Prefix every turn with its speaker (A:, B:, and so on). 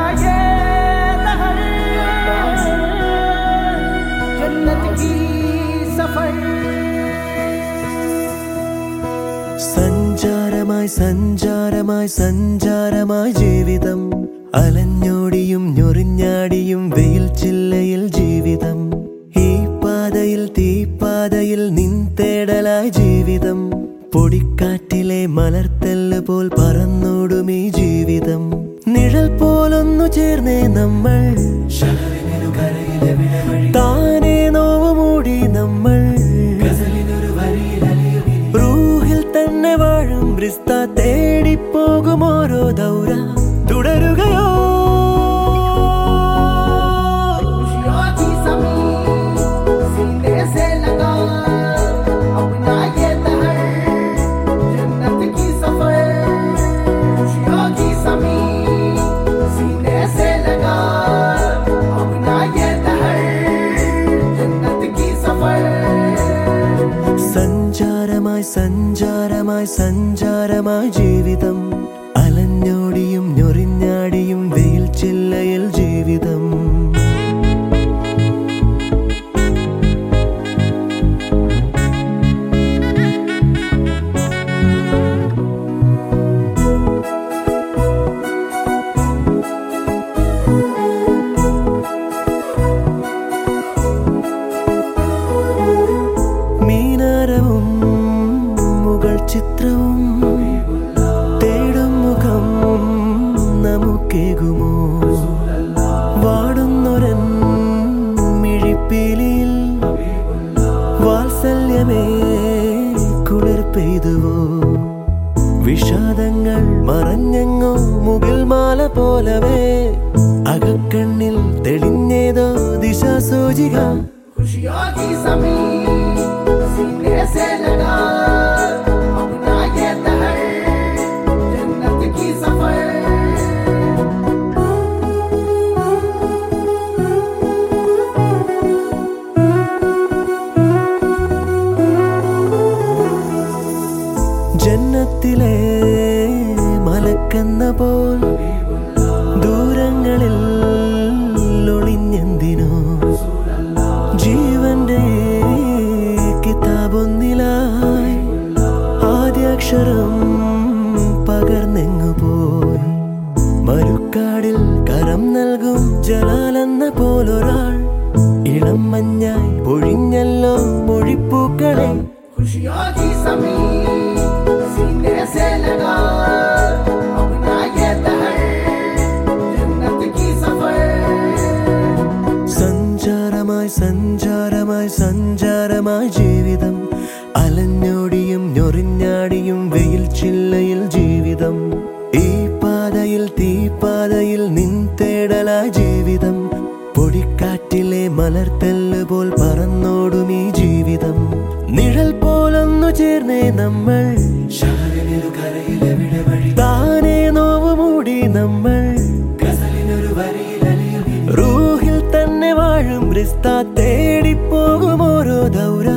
A: ये लहर जन्नत की सफर
B: സഞ്ചാരമായി സഞ്ചാരമായി സഞ്ചാരമായി ജീവിതം അലഞ്ഞോടിയും ഞൊറിഞ്ഞാടിയും വെയിൽ ചില്ലയിൽ ജീവിതം ഈ പാതയിൽ തീപ്പാതയിൽ നിൻ തേടലായി ജീവിതം പൊടിക്കാറ്റിലെ മലർത്തല്ല് പോൽ പറന്നോടും ഈ ജീവിതം നിഴൽ പോലൊന്നു ചേർന്നേ നമ്മൾ താനേ നോവ് മൂടി നമ്മൾ റൂഹിൽ തന്നെ വാഴും റിസ്ത തേടിപ്പോകും ഓരോ ദൗര തുടരുകയോ
A: खुशियों की समी सीने से लगा अपना ये लहर जन्नत की सफर खुशियों की समी सीने से लगा अपना ये लहर जन्नत की सफर
B: സഞ്ചാരമായി സഞ്ചാരമായി സഞ്ചാരമായി ജീവിതം അലഞ്ഞോടിയും ഞൊറിഞ്ഞാടിയും വെയിൽ ചില്ലയിൽ ജീവിതം മീനാരവും മുകൾ ചിത്രവും തേടും മുഖം നമുക്കേകുമോ വാടുന്നൊരൻ മിഴിപ്പീലിയിൽ വാത്സല്യമേ കുളിർ പെയ്തുവോ വിഷാദങ്ങൾ മറഞ്ഞെങ്ങോ മുകിൽ മാല പോലവേ അകക്കണ്ണിൽ തെളിഞ്ഞേതോ ദിശാസൂചിക
A: खुशियों की समी सीने से लगा अपना ये लहर जन्नत की सफर
B: ജന്നത്തിലെ മലക്കെന്ന പോൽ ദൂരങ്ങളിൽ ഒളിഞ്ഞെന്തിനോ ജീവന്റെ കിതാബൊന്നിലായി ആദ്യാക്ഷരം പകർന്നെങ്ങു പോയി മരുക്കാടിൽ കരം നൽകും ജലാലെന്ന പോലൊരാൾ ഇളം മഞ്ഞായി പൊഴിഞ്ഞല്ലോ മൊഴിപ്പൂക്കളെ
A: खुशियों की समी सीने से लगा अपना ये लहर जन्नत की सफर
B: സഞ്ചാരമായി സഞ്ചാരമായി സഞ്ചാരമായി ജീവിതം അലഞ്ഞോടിയും ഞൊറിഞ്ഞാടിയും വെയിൽ ചില്ലയിൽ ജീവിതം ഈ പാതയിൽ തീപ്പാതയിൽ നിൻ തേടലായി ജീവിതം പൊടിക്കാറ്റിലെ മലർത്തല്ല് പോൽ പറന്നോടും ഈ ജീവിതം നിഴൽ പോലൊന്നു ചേർന്നേ നമ്മൾ താനേ നോവ് മൂടി നമ്മൾ റൂഹിൽ തന്നെ വാഴും റിസ്ത തേടിപ്പോകും ഓരോ ദൗര